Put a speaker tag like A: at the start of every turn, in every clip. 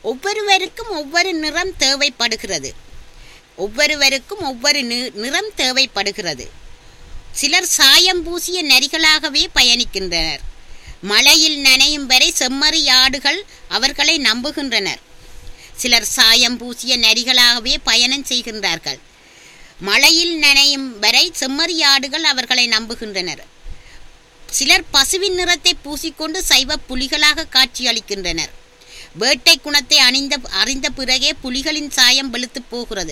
A: ஒவ்வொருவருக்கும் ஒவ்வொரு நிறம் தேவைப்படுகிறது ஒவ்வொருவருக்கும் ஒவ்வொரு நி- நிறம் தேவைப்படுகிறது சிலர் சாயம் பூசிய நரிகளாகவே பயணிக்கின்றனர் மழையில் நனையும் வரை செம்மறி ஆடுகள் அவர்களை நம்புகின்றனர் சிலர் சாயம் பூசிய நரிகளாகவே பயணம் செய்கின்றார்கள் மழையில் நனையும் வரை செம்மறி ஆடுகள் அவர்களை நம்புகின்றனர் சிலர் பசுவின் நிறத்தை பூசிக்கொண்டு சைவ புலிகளாக காட்சியளிக்கின்றனர் வேட்டை குணத்தை அணிந்த அறிந்த பிறகே புலிகளின் சாயம் வெளுத்து போகிறது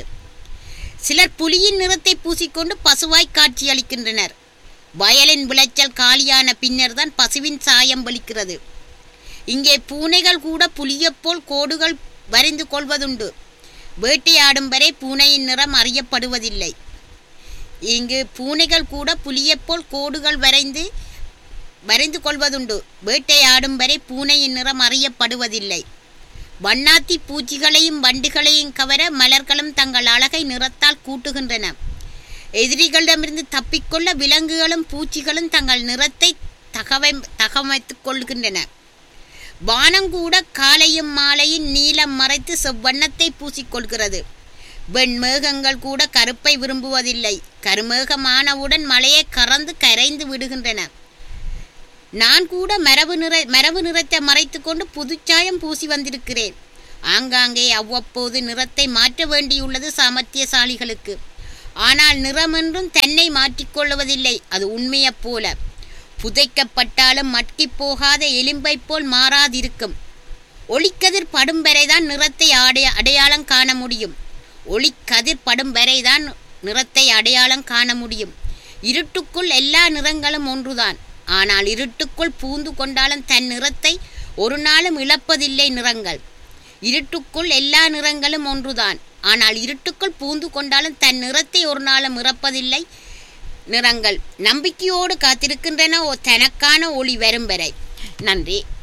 A: சிலர் புலியின் நிறத்தை பூசிக்கொண்டு பசுவாய் காட்சியளிக்கின்றனர் வயலின் விளைச்சல் காலியான பின்னர் தான் பசுவின் சாயம் வெளிக்கிறது இங்கே பூனைகள் கூட புலியைப் போல் கோடுகள் வரைந்து கொள்வதுண்டு வேட்டையாடும் வரை பூனையின் நிறம் அறியப்படுவதில்லை இங்கு பூனைகள் கூட புலியைப் போல் கோடுகள் வரைந்து வரைந்து கொள்வதுண்டு வேட்டையாடும் வரை பூனையின் நிறம் அறியப்படுவதில்லை வண்ணாத்தி பூச்சிகளையும் வண்டுகளையும் கவர மலர்களும் தங்கள் அழகை நிறத்தால் கூட்டுகின்றன எதிரிகளிடமிருந்து தப்பிக்கொள்ள விலங்குகளும் பூச்சிகளும் தங்கள் நிறத்தை தகவை தகவமைத்துக் கொள்கின்றன வானங்கூட காலையும் மாலையும் நீலம் மறைத்து செவ்வண்ணத்தை பூசிக்கொள்கிறது வெண்மேகங்கள் கூட கருப்பை விரும்புவதில்லை கருமேகமானவுடன் மலையை கறந்து கரைந்து விடுகின்றன நான் கூட மரபு நிற மரபு நிறத்தை மறைத்துக்கொண்டு புதுச்சாயம் பூசி வந்திருக்கிறேன் ஆங்காங்கே அவ்வப்போது நிறத்தை மாற்ற வேண்டியுள்ளது சாமர்த்தியசாலிகளுக்கு ஆனால் நிறமென்றும் தன்னை மாற்றிக்கொள்வதில்லை அது உண்மையைப் போல புதைக்கப்பட்டாலும் மட்கிப் போகாத எலும்பைப் போல் மாறாதிருக்கும் ஒளிக்கதிர் படும் வரைதான் நிறத்தை அடைய அடையாளம் காண முடியும் ஒளிக்கதிர் படும் வரைதான் நிறத்தை அடையாளம் காண முடியும் இருட்டுக்குள் எல்லா நிறங்களும் ஒன்றுதான் ஆனால் இருட்டுக்குள் பூந்து கொண்டாலும் தன் நிறத்தை ஒரு நாளும் இழப்பதில்லை நிறங்கள் இருட்டுக்குள் எல்லா நிறங்களும் ஒன்றுதான் ஆனால் இருட்டுக்குள் பூந்து கொண்டாலும் தன் நிறத்தை ஒரு நாளும் இறப்பதில்லை நிறங்கள் நம்பிக்கையோடு காத்திருக்கின்றன ஓ தனக்கான ஒளி வரும் வரை நன்றி